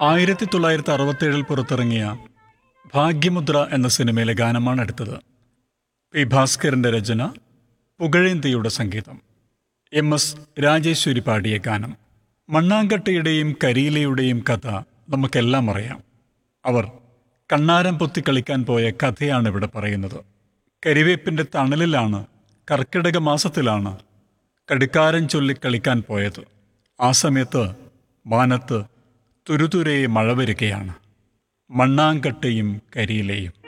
ആയിരത്തി തൊള്ളായിരത്തി അറുപത്തേഴിൽ പുറത്തിറങ്ങിയ ഭാഗ്യമുദ്ര എന്ന സിനിമയിലെ ഗാനമാണ് അടുത്തത് പി ഭാസ്കരന്റെ രചന പുകഴേന്തിയുടെ സംഗീതം എം എസ് രാജേശ്വരി പാടിയ ഗാനം മണ്ണാങ്കട്ടയുടെയും കരിയിലയുടെയും കഥ നമുക്കെല്ലാം അറിയാം അവർ കണ്ണാരം പൊത്തി കളിക്കാൻ പോയ കഥയാണ് ഇവിടെ പറയുന്നത് കരിവേപ്പിൻ്റെ തണലിലാണ് കർക്കിടക മാസത്തിലാണ് കടുക്കാരൻ ചൊല്ലി കളിക്കാൻ പോയത് ആ സമയത്ത് വാനത്ത് തുരുതുരെ മഴ വരികയാണ് മണ്ണാങ്കട്ടയും കരിയിലയും